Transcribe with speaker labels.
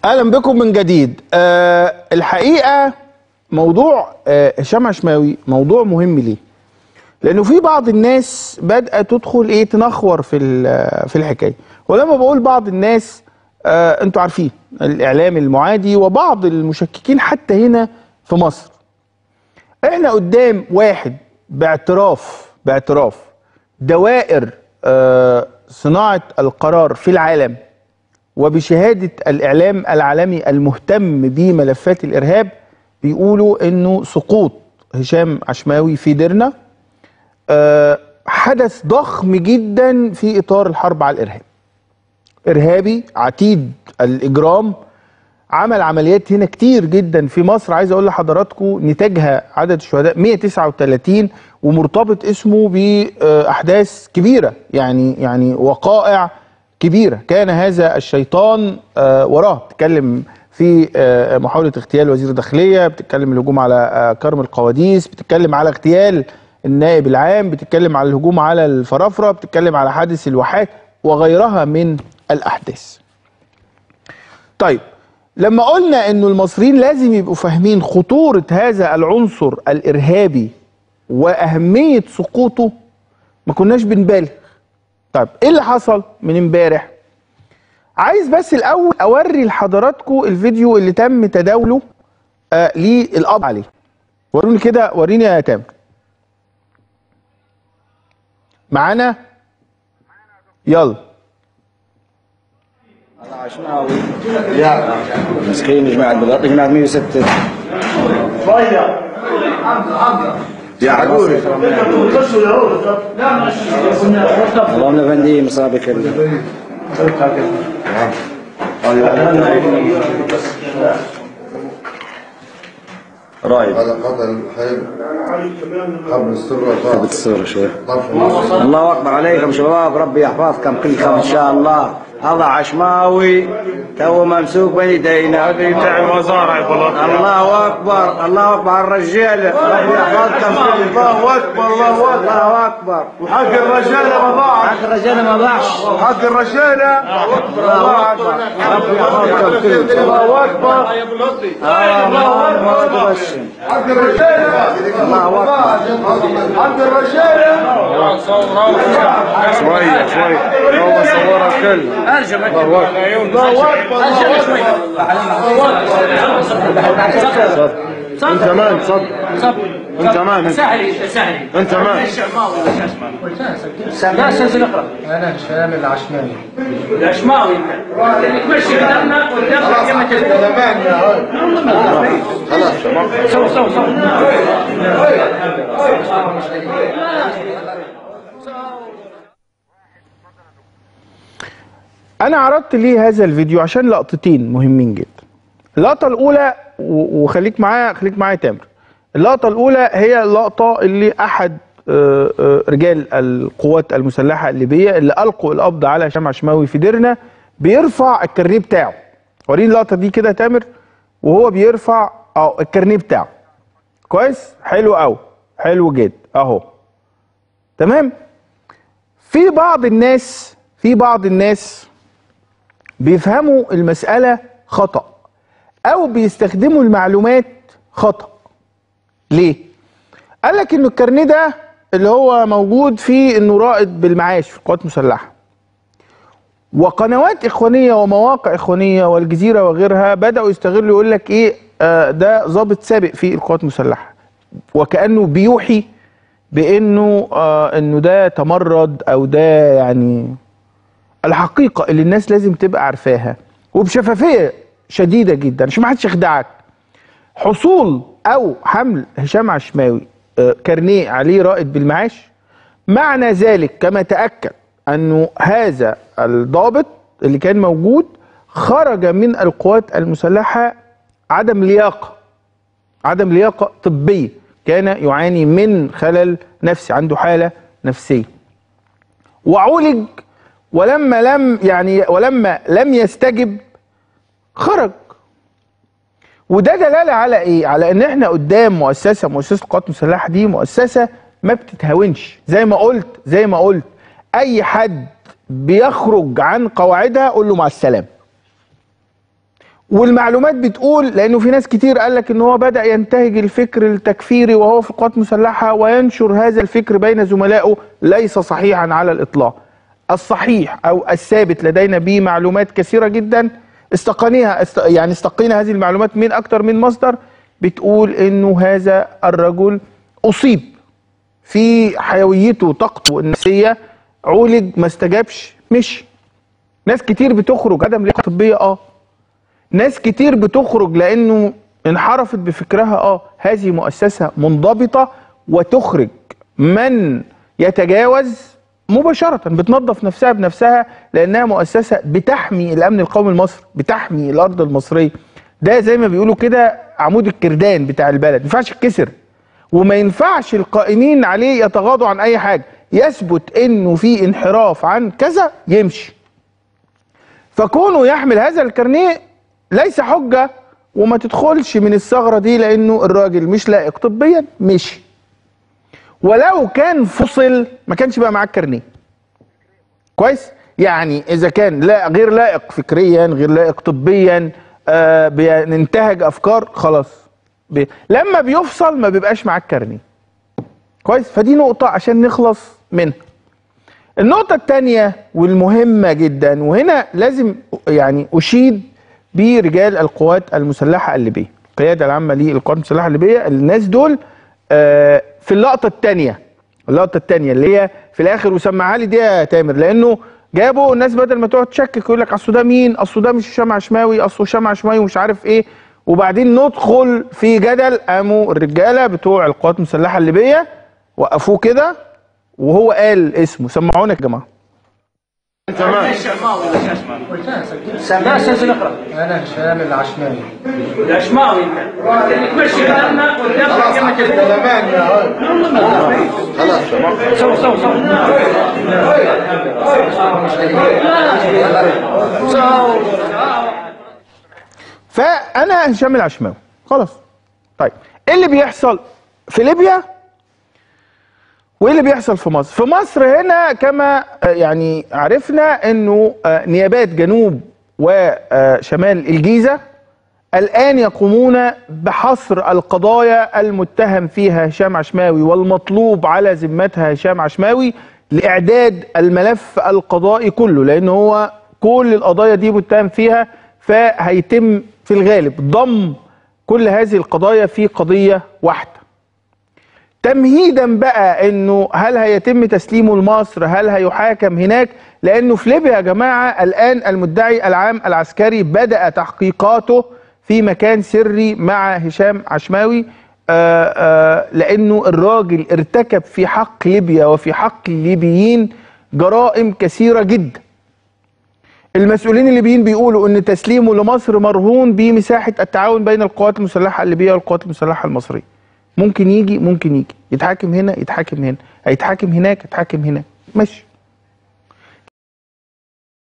Speaker 1: اهلا بكم من جديد أه الحقيقه موضوع آه، هشام عشماوي موضوع مهم ليه لانه في بعض الناس بدأت تدخل ايه تنخور في ال- في الحكايه ولما بقول بعض الناس آه انتوا عارفين الاعلام المعادي وبعض المشككين حتى هنا في مصر احنا قدام واحد باعتراف باعتراف دوائر آه صناعه القرار في العالم وبشهادة الإعلام العالمي المهتم بملفات الإرهاب بيقولوا إنه سقوط هشام عشماوي في ديرنا آه، حدث ضخم جدا في إطار الحرب على الإرهاب إرهابي عتيد الإجرام عمل عمليات هنا كتير جدا في مصر عايز أقول لحضراتكم نتاجها عدد الشهداء 139 ومرتبط اسمه بأحداث كبيرة يعني يعني وقائع كبيرة كان هذا الشيطان آه، وراه بتتكلم في آه، محاولة اغتيال وزير الداخلية بتتكلم الهجوم على آه، كرم القواديس بتتكلم على اغتيال النائب العام بتتكلم على الهجوم على الفرافرة بتتكلم على حادث الواحات وغيرها من الأحداث طيب لما قلنا انه المصريين لازم يبقوا فاهمين خطورة هذا العنصر الارهابي واهمية سقوطه ما كناش بنبالغ طيب ايه اللي حصل من امبارح عايز بس الاول اوري لحضراتكم الفيديو اللي تم تداوله آه للقبض عليه وروني كده وريني يا تامر معانا يلا
Speaker 2: عشماوي مسكين يا جماعه بغطي هناك 106
Speaker 3: يا عقوري
Speaker 2: اللهم لفندي مصابي كله رايد
Speaker 3: هذا قتل الحين قبل السرة طاف
Speaker 2: الصورة شوي
Speaker 3: طاف
Speaker 2: الله اكبر عليكم شباب ربي يحفظكم كلكم ان شاء الله هذا عشماوي تو ممسوك بين يدينا
Speaker 4: بتاع المزارع يقولون
Speaker 2: الله اكبر الله اكبر على الرجال ربي يحفظكم كلكم
Speaker 4: الله اكبر الله اكبر
Speaker 2: الله اكبر
Speaker 4: وحق الرجاله ما ضاعش
Speaker 2: حق الرجال ما ضاعش
Speaker 4: حق الرجاله
Speaker 2: الله اكبر ربي يحفظكم كلكم
Speaker 4: الله اكبر
Speaker 2: الله اكبر تبشم
Speaker 4: حق الرجاله
Speaker 2: الله اكبر
Speaker 4: حق الرجاله شويه شويه هو صورها الكل الله اكبر انت مان صد انت مان
Speaker 5: سهلي سهلي
Speaker 4: انت مان
Speaker 5: لا استاذ اقرا
Speaker 6: انا هشام العشماوي
Speaker 5: العشماوي انت تمشي قدامنا قدامنا كلمه
Speaker 3: زمان يا هاي خلاص
Speaker 5: سو سو سو
Speaker 1: انا عرضت ليه هذا الفيديو عشان لقطتين مهمين جدا اللقطه الاولى و- وخليك معايا خليك معايا يا تامر اللقطه الاولى هي اللقطه اللي احد آه، آه، رجال القوات المسلحه الليبيه اللي القوا القبض على هشام عشماوي في ديرنا بيرفع الكارنيه بتاعه وريني اللقطه دي كده يا تامر وهو بيرفع اه الكارنيه بتاعه كويس حلو قوي حلو جدا اهو تمام في بعض الناس في بعض الناس بيفهموا المسألة خطأ أو بيستخدموا المعلومات خطأ ليه؟ قال لك إنه الكارنيه ده اللي هو موجود فيه إنه رائد بالمعاش في القوات المسلحة وقنوات إخوانية ومواقع إخوانية والجزيرة وغيرها بدأوا يستغلوا يقول لك إيه آه ده ضابط سابق في القوات المسلحة وكأنه بيوحي بإنه آه إنه ده تمرد أو ده يعني الحقيقة اللي الناس لازم تبقى عارفاها وبشفافية شديدة جدا عشان ما حدش يخدعك حصول أو حمل هشام عشماوي آه، كارنيه عليه رائد بالمعاش معنى ذلك كما تأكد أنه هذا الضابط اللي كان موجود خرج من القوات المسلحة عدم لياقة عدم لياقة طبية كان يعاني من خلل نفسي عنده حالة نفسية وعولج ولما لم يعني ولما لم يستجب خرج وده دلاله على ايه؟ على ان احنا قدام مؤسسه مؤسسه القوات المسلحه دي مؤسسه ما بتتهاونش زي ما قلت زي ما قلت اي حد بيخرج عن قواعدها قول له مع السلامه. والمعلومات بتقول لانه في ناس كتير قال لك ان هو بدا ينتهج الفكر التكفيري وهو في القوات المسلحه وينشر هذا الفكر بين زملائه ليس صحيحا على الاطلاق. الصحيح او الثابت لدينا به معلومات كثيره جدا استقنيها است يعني استقينا هذه المعلومات من اكثر من مصدر بتقول انه هذا الرجل اصيب في حيويته وطاقته النفسيه عولج ما استجابش مشي. ناس كتير بتخرج عدم لياقه طبيه اه ناس كتير بتخرج لانه انحرفت بفكرها اه هذه مؤسسه منضبطه وتخرج من يتجاوز مباشره بتنظف نفسها بنفسها لانها مؤسسه بتحمي الامن القومي المصري بتحمي الارض المصريه ده زي ما بيقولوا كده عمود الكردان بتاع البلد ما ينفعش يتكسر وما ينفعش القائمين عليه يتغاضوا عن اي حاجه يثبت انه في انحراف عن كذا يمشي فكونه يحمل هذا الكارنيه ليس حجة وما تدخلش من الثغرة دي لأنه الراجل مش لائق طبيا مشي ولو كان فصل ما كانش بقى معاه الكارنيه كويس يعني إذا كان لا غير لائق فكريا غير لائق طبيا آه بينتهج أفكار خلاص بي لما بيفصل ما بيبقاش معاه الكارنيه كويس فدي نقطة عشان نخلص منها النقطة الثانية والمهمة جدا وهنا لازم يعني أشيد برجال القوات المسلحة الليبية القيادة العامة للقوات المسلحة الليبية الناس دول آه في اللقطة الثانية اللقطة الثانية اللي هي في الآخر وسمعها لي دي يا تامر لأنه جابوا الناس بدل ما تقعد تشكك يقول لك أصل ده مين؟ أصل ده مش هشام عشماوي أصله هشام عشماوي ومش عارف إيه وبعدين ندخل في جدل قاموا الرجالة بتوع القوات المسلحة الليبية وقفوه كده وهو قال اسمه سمعونا يا جماعة
Speaker 5: لا سجل اقرا
Speaker 6: انا هشام العشماوي
Speaker 5: العشماوي انت اللي تمشي غيرنا
Speaker 3: خلاص
Speaker 5: قدامك
Speaker 3: حكيت الامان يا هاي خلاص
Speaker 5: سو سو سو
Speaker 1: فانا هشام العشماوي خلاص طيب ايه اللي بيحصل في ليبيا وايه اللي بيحصل في مصر في مصر هنا كما آه، يعني عرفنا انه آه، نيابات جنوب وشمال الجيزه الان يقومون بحصر القضايا المتهم فيها هشام عشماوي والمطلوب على ذمتها هشام عشماوي لاعداد الملف القضائي كله لان هو كل القضايا دي متهم فيها فهيتم في الغالب ضم كل هذه القضايا في قضيه واحده تمهيدا بقى انه هل هيتم تسليمه لمصر هل هيحاكم هناك لانه في ليبيا يا جماعه الان المدعي العام العسكري بدا تحقيقاته في مكان سري مع هشام عشماوي آآ آآ لانه الراجل ارتكب في حق ليبيا وفي حق الليبيين جرائم كثيره جدا المسؤولين الليبيين بيقولوا ان تسليمه لمصر مرهون بمساحه التعاون بين القوات المسلحه الليبيه والقوات المسلحه المصريه ممكن يجي ممكن يجي يتحاكم هنا يتحاكم هنا هيتحاكم هناك يتحاكم هناك ماشي